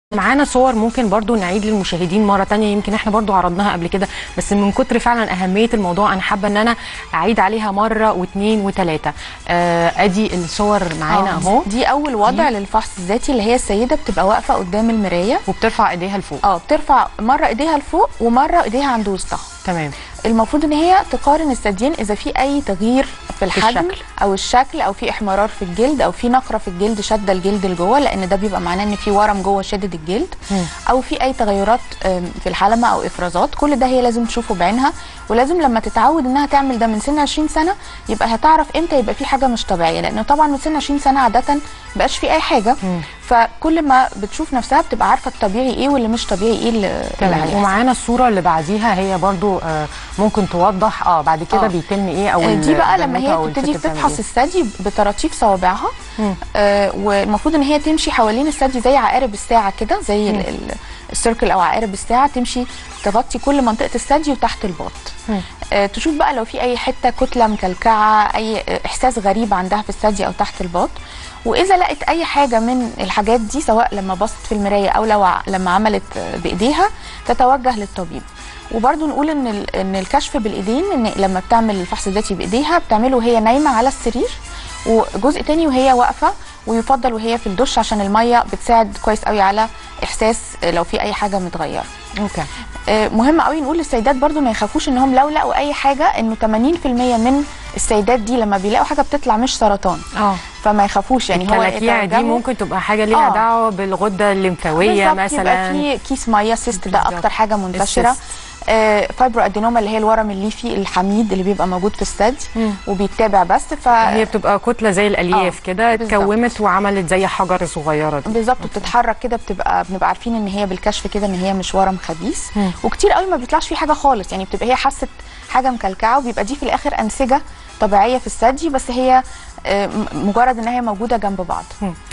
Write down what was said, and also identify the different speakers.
Speaker 1: معانا صور ممكن برضو نعيد للمشاهدين مرة تانية يمكن احنا برضو عرضناها قبل كده بس من كتر فعلا أهمية الموضوع أنا حابة إن أنا أعيد عليها مرة واثنين وثلاثة آه أدي الصور معانا
Speaker 2: آه،
Speaker 1: أهو
Speaker 2: دي اول وضع للفحص الذاتي اللي هي السيده بتبقى واقفه قدام المرايه
Speaker 1: وبترفع إيديها لفوق
Speaker 2: اه بترفع مره ايديها لفوق ومره ايديها عند وسطها
Speaker 1: تمام
Speaker 2: المفروض ان هي تقارن الثديين اذا في اي تغيير في الحجم
Speaker 1: الشكل.
Speaker 2: او الشكل او في احمرار في الجلد او في نقره في الجلد شاده الجلد لجوه لان ده بيبقى معناه ان في ورم جوه شادد الجلد
Speaker 1: مم.
Speaker 2: او في اي تغيرات آم، في الحلمه او افرازات كل ده هي لازم تشوفه بعينها ولازم لما تتعود انها تعمل ده من سن 20 سنه يبقى هتعرف امتى يبقى في حاجه مش طبيعيه لانه طبعا من سن 20 سنه عاده مبقاش في اي حاجه
Speaker 1: مم.
Speaker 2: فكل ما بتشوف نفسها بتبقى عارفه الطبيعي ايه واللي مش طبيعي ايه اللي اللي
Speaker 1: تمام
Speaker 2: هيحصل.
Speaker 1: ومعانا الصورة اللي بعديها هي برضو آه ممكن توضح اه بعد كده
Speaker 2: آه.
Speaker 1: بيتم ايه أو
Speaker 2: آه، دي بقى لما
Speaker 1: البنوتة أو
Speaker 2: هي تبتدي
Speaker 1: الست بتعمل
Speaker 2: تفحص
Speaker 1: إيه؟
Speaker 2: الثدي بطراطيف صوابعها
Speaker 1: مم.
Speaker 2: آه والمفروض ان هي تمشي حوالين الثدي زي عقارب الساعه كده زي ال- ال- السيركل او عقارب الساعه تمشي تغطي كل منطقه الثدي وتحت الباط
Speaker 1: مم.
Speaker 2: آه تشوف بقى لو في اي حته كتله مكلكعه اي آه، احساس غريب عندها في الثدي او تحت الباط واذا لقت اي حاجه من الحاجات دي سواء لما بصت في المرايه او لو ع- لما عملت آه، بايديها تتوجه للطبيب وبرضه نقول ان ال- ان الكشف بالايدين ان لما بتعمل الفحص الذاتي بايديها بتعمله وهي نايمه على السرير وجزء تاني وهي واقفه ويفضل وهي في الدش عشان الميه بتساعد كويس قوي على احساس لو في اي حاجه متغيره
Speaker 1: اوكي
Speaker 2: آه، مهم قوي نقول للسيدات برضو ما يخافوش انهم لو لقوا اي حاجه انه 80% من السيدات دي لما بيلاقوا حاجه بتطلع مش سرطان
Speaker 1: اه
Speaker 2: فما يخافوش يعني هو
Speaker 1: الكلاكيع دي
Speaker 2: يتوجهوا-
Speaker 1: ممكن تبقى حاجة ليها
Speaker 2: آه.
Speaker 1: دعوة بالغدة الليمفاوية
Speaker 2: بالظبط،
Speaker 1: مثلا
Speaker 2: يبقى في كيس ميه سيست ده
Speaker 1: بالظبط.
Speaker 2: اكتر حاجه منتشره
Speaker 1: السيست.
Speaker 2: آه فايبرو ادينوما اللي هي الورم الليفي الحميد اللي بيبقى موجود في الثدي
Speaker 1: مم.
Speaker 2: وبيتابع بس ف
Speaker 1: هي بتبقى كتلة زي الألياف
Speaker 2: آه،
Speaker 1: كده
Speaker 2: بالظبط.
Speaker 1: اتكومت وعملت زي حجر صغيرة دي
Speaker 2: بالظبط بتتحرك كده بتبقى بنبقى عارفين ان هي بالكشف كده ان هي مش ورم خبيث
Speaker 1: مم.
Speaker 2: وكتير قوي ما بيطلعش فيه حاجه خالص يعني بتبقى هي حست حاجه مكلكعه وبيبقى دي في الاخر انسجه طبيعيه في الثدي بس هي آه، م- مجرد ان هي موجوده جنب بعض
Speaker 1: مم.